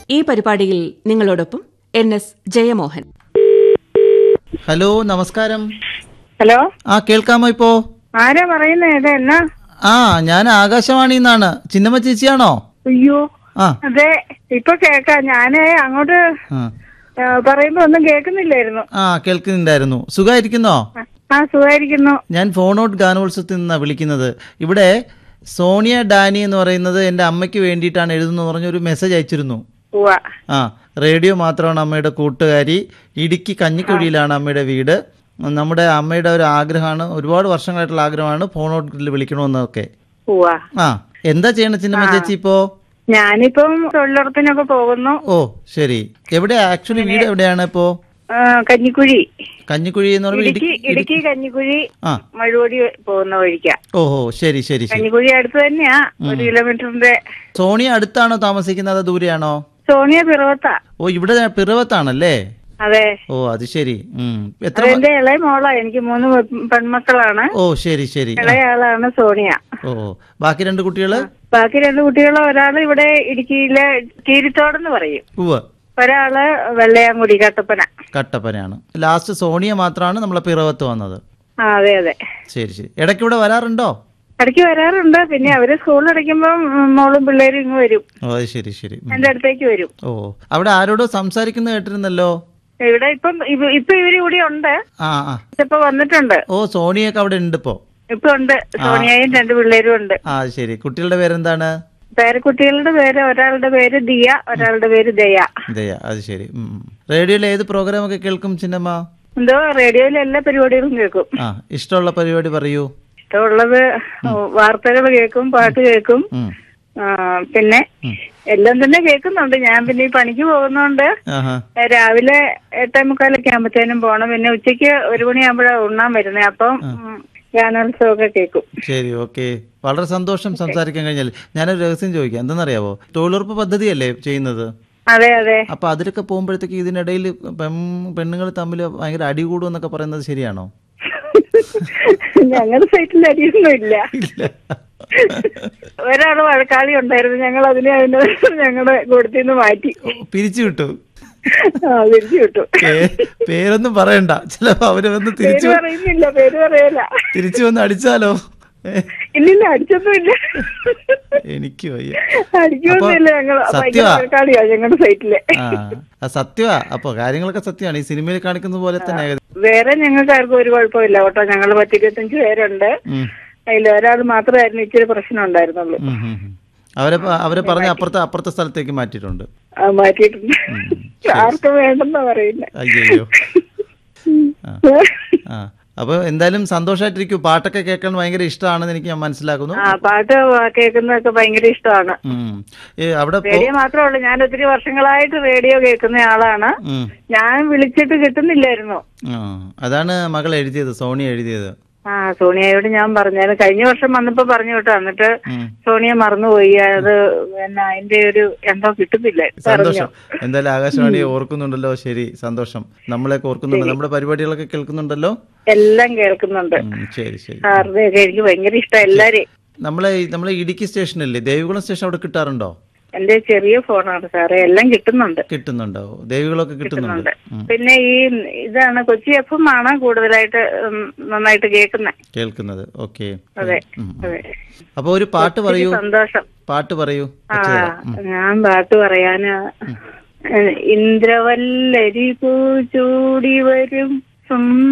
ഈ പരിപാടിയിൽ നിങ്ങളോടൊപ്പം എൻ എസ് ജയമോഹൻ ഹലോ നമസ്കാരം ഹലോ ആ കേൾക്കാമോ ഇപ്പോ ആരാ പറയുന്നേ ഇത് എന്നാ ആ ഞാൻ ആകാശവാണിയിൽ നിന്നാണ് ചിന്നമ്മ ചേച്ചിയാണോ അയ്യോ ആ അതെ ഇപ്പൊ കേക്കാം ഞാന് അങ്ങോട്ട് ആ. ആ, പറയുമ്പോ ഒന്നും കേൾക്കുന്നില്ലായിരുന്നു ആ കേൾക്കുന്നുണ്ടായിരുന്നു സുഖമായിരിക്കുന്നോ ആ, ആ സുഖായിരിക്കുന്നു ഞാൻ ഫോണോട്ട് ഗാനോത്സവത്തിൽ നിന്നാണ് വിളിക്കുന്നത് ഇവിടെ സോണിയ ഡാനി എന്ന് പറയുന്നത് എൻ്റെ അമ്മയ്ക്ക് വേണ്ടിയിട്ടാണ് എഴുതുന്നു പറഞ്ഞൊരു മെസ്സേജ് അയച്ചിരുന്നു ഉവ്വ ആ റേഡിയോ മാത്രമാണ് അമ്മയുടെ കൂട്ടുകാരി ഇടുക്കി കഞ്ഞിക്കുഴിയിലാണ് അമ്മയുടെ വീട് നമ്മുടെ അമ്മയുടെ ഒരു ആഗ്രഹമാണ് ഒരുപാട് വർഷങ്ങളായിട്ടുള്ള ആഗ്രഹമാണ് ഫോണോട്ടിൽ വിളിക്കണമെന്നൊക്കെ ഉവ്വ ആ എന്താ ചെയ്യണ ചിന്നമ്മ ചേച്ചി ഇപ്പോ ഞാനിപ്പം തൊഴിലുറപ്പിനൊക്കെ പോകുന്നു ഓ ശരി എവിടെ ആക്ച്വലി വീട് എവിടെയാണ് ഇപ്പോ ആ, കഞ്ഞിക്കുഴി കഞ്ഞിക്കുഴി എന്ന് പറയുമ്പോൾ ഇടുക്കി ഇടുക്കി ഇടുക്കി കഞ്ഞിക്കുഴി ആ മഴുവടി പോകുന്ന വഴിക്കാ ഓഹോ ശരി ശരി ശരി കഞ്ഞിക്കുഴി അടുത്ത് തന്നെയാ ഒരു കിലോമീറ്ററിന്റെ സോണിയ അടുത്താണോ താമസിക്കുന്നത് അതോ ദൂരെയാണോ സോണിയ പിറവത്താ ഓ ഇവിടെ പിറവത്താണല്ലേ അതെ ഓ അത് ശരി ഉം. എത്ര മ- അതെന്റെ ഇളയ മോളാ എനിക്ക് മൂന്ന് പെ- പെൺമക്കളാണ് ഓ ശരി ശരി ആ. ഇളയ ആളാണ് സോണിയ ഓ ഓ. ബാക്കി രണ്ട് കുട്ടികള് ബാക്കി രണ്ട് കുട്ടികൾ ഒരാൾ ഇവിടെ ഇടുക്കിയിലെ കീരിത്തോടെന്ന് പറയും ഉവ്വ് ഒരാള് വെള്ളയാങ്കുടി കട്ടപ്പന കട്ടപ്പനയാണ് ലാസ്റ്റ് സോണിയ മാത്രമാണ് നമ്മളെ പിറവത്ത് വന്നത് ആ അതെ അതെ ശരി ശരി ഇടയ്ക്ക് ഇവിടെ വരാറുണ്ടോ ഇടയ്ക്ക് വരാറുണ്ട് പിന്നെ അവര് സ്കൂളിൽ അടയ്ക്കുമ്പം മോളും പിള്ളേരും ഇങ്ങ് വരും ഓ അത് ശരി ശരി ഉം. എന്റെ അടുത്തേക്ക് വരും ഓ അവിടെ ആരോടോ സംസാരിക്കുന്നത് കേട്ടിരുന്നല്ലോ ഇവിടെ ഇപ്പം ഇവ- ഇപ്പൊ ഇവര് കൂടി ഉണ്ട് ആ ആ ഇപ്പൊ വന്നിട്ടുണ്ട് ഓ സോണിയൊക്കെ അവിടെ ഉണ്ട് ഇപ്പോ ഇപ്പൊ ഉണ്ട് സോണിയയും രണ്ട് പിള്ളേരും ഉണ്ട് ആ ശരി കുട്ടികളുടെ പേരെന്താണ് പേരക്കുട്ടികളുടെ പേര് ഒരാളുടെ പേര് ദിയ ഒരാളുടെ പേര് ദയ ദയ അത് ശരി ഉം, ഉം. റേഡിയോയിൽ ഏത് പ്രോഗ്രാം ഒക്കെ കേൾക്കും ചിന്നമ്മ എന്തോ റേഡിയോയിൽ എല്ലാ പരിപാടികളും കേൾക്കും ആ ഇഷ്ടമുള്ള പരിപാടി പറയൂ ഇഷ്ടമുള്ളത് വാർത്തകൾ കേൾക്കും പാട്ട് കേൾക്കും ഉം. ആ, പിന്നെ എല്ലാം തന്നെ കേൾക്കുന്നുണ്ട് ഞാൻ പിന്നെ ഈ പണിക്ക് പോകുന്നോണ്ട് ആഹാ രാവിലെ എട്ടേ മുക്കാലൊക്കെ ആകുമ്പത്തേനും പോണം പിന്നെ ഉച്ചയ്ക്ക് ഒരു മണിയാകുമ്പോഴാണ് ഉണ്ണാൻ വരുന്നത് അപ്പം ഉം, ഗാനോത്സവമൊക്കെ കേൾക്കും ശരി ഓക്കെ വളരെ സന്തോഷം സംസാരിക്കാൻ കഴിഞ്ഞാൽ ഞാനൊരു രഹസ്യം ചോദിക്കാം എന്തെന്നറിയാവോ തൊഴിലുറപ്പ് പദ്ധതിയല്ലേ ചെയ്യുന്നത് അതെ അതെ അപ്പൊ അതിലൊക്കെ പോകുമ്പോഴത്തേക്ക് ഇതിനിടയിൽ പെൺ പെണ്ണുങ്ങൾ തമ്മിൽ ഭയങ്കര അടി കൂടുമെന്നൊക്കെ പറയുന്നത് ശരിയാണോ ഞങ്ങളുടെ സൈറ്റിൽ അരിയൊന്നും ഇല്ല ഇല്ല ഒരാള് വഴക്കാളി ഉണ്ടായിരുന്നു ഞങ്ങൾ അതിനെ അതിന് ഞങ്ങളുടെ കൂട്ടത്തിൽ നിന്ന് മാറ്റി പിരിച്ചു വിട്ടു ആ തിരിച്ചു വിട്ടു പേ- പേരൊന്നും പറയണ്ട ചിലപ്പോ അവര് വന്ന് പേര് തിരിച്ചു പറയുന്നില്ല പേര് പറയല തിരിച്ചു വന്ന് അടിച്ചാലോ ഏ, ഇല്ലില്ല അടിച്ചൊന്നുമില്ല എനിക്ക് വയ്യ അടിക്കൊന്നുമില്ല ഞങ്ങൾ ഭയങ്കര സത്യവാ? വഴക്കാളിയാ ഞങ്ങളുടെ സൈറ്റില് ആ ആ, സത്യവാ അപ്പൊ കാര്യങ്ങളൊക്കെ സത്യമാണ് ഈ സിനിമയിൽ കാണിക്കുന്ന പോലെ തന്നെ ഏകദേശം. വേറെ ഞങ്ങൾക്ക് ആർക്കും ഒരു കുഴപ്പമില്ല കേട്ടോ ഞങ്ങൾ പത്തിരുപത്തഞ്ച് പേരുണ്ട് ഉം, അതിൽ ഒരാൾ മാത്രമായിരുന്നു ഇച്ചിരി പ്രശ്നം ഉണ്ടായിരുന്നുള്ളൂ ഉം, ഉം, ഉം. അവരെ പ- അവരെ പറഞ്ഞ അപ്പുറത്തെ അപ്പുറത്തെ സ്ഥലത്തേക്ക് മാറ്റിയിട്ടുണ്ട് ആ, മാറ്റിയിട്ടുണ്ട് ആർക്കും വേണ്ടെന്നാ പറയുന്നത് അയ്യോ ആ അപ്പൊ എന്തായാലും സന്തോഷമായിട്ടിരിക്കൂ പാട്ടൊക്കെ കേൾക്കാൻ ഭയങ്കര ഇഷ്ടമാണെന്ന് എനിക്ക് ഞാൻ മനസ്സിലാക്കുന്നു ആ പാട്ട് കേൾക്കുന്നതൊക്കെ ഭയങ്കര ഇഷ്ടമാണ് ഉം. ഏ, അവിടെ പോ- റേഡിയോ മാത്രമേ ഉള്ളൂ ഞാൻ ഒത്തിരി വർഷങ്ങളായിട്ട് റേഡിയോ കേൾക്കുന്ന ആളാണ് ഉം. ഞാൻ വിളിച്ചിട്ട് കിട്ടുന്നില്ലായിരുന്നു ആ, അതാണ് മകൾ എഴുതിയത് സോണി എഴുതിയത് ആ സോണിയയോട് ഞാൻ പറഞ്ഞായിരുന്നു കഴിഞ്ഞ വർഷം വന്നപ്പോ പറഞ്ഞു കേട്ടോ എന്നിട്ട് ഉം. സോണിയ മറന്നുപോയി അത് പിന്നെ അതിന്റെ ഒരു എന്തോ കിട്ടുന്നില്ല പറഞ്ഞു സന്തോഷം എന്തായാലും ആകാശവാണിയെ ഓർക്കുന്നുണ്ടല്ലോ ശരി സന്തോഷം നമ്മളെയൊക്കെ ഓർക്കുന്നുണ്ട് നമ്മുടെ പരിപാടികളൊക്കെ കേൾക്കുന്നുണ്ടല്ലോ എല്ലാം കേൾക്കുന്നുണ്ട് ഉം, ശരി ശരി സാറിനെയൊക്കെ എനിക്ക് ഭയങ്കര ഇഷ്ടം എല്ലാരെയും നമ്മളെ ഈ- നമ്മളെ ഇടുക്കി സ്റ്റേഷനല്ലേ ദേവികുളം സ്റ്റേഷൻ അവിടെ കിട്ടാറുണ്ടോ എന്റെ ചെറിയ ഫോണാണ് സാറേ എല്ലാം കിട്ടുന്നുണ്ട് കിട്ടുന്നുണ്ടോ ദേവികളൊക്കെ കിട്ടുന്നുണ്ട് ഉം, പിന്നെ ഈ ഇതാണ് കൊച്ചി എഫ് എം ആണ് കൂടുതലായിട്ട് ഉം, നന്നായിട്ട് കേൾക്കുന്നത് കേൾക്കുന്നത് ഓക്കെ അതെ അതെ അപ്പൊ ഒരു പാട്ട് പറയൂ സന്തോഷം പാട്ട് പറയൂ ആ ഞാൻ പാട്ട് പറയാന് ഇന്ദ്രവല്ലരി പൂ ചൂടി വരും സുന്ദര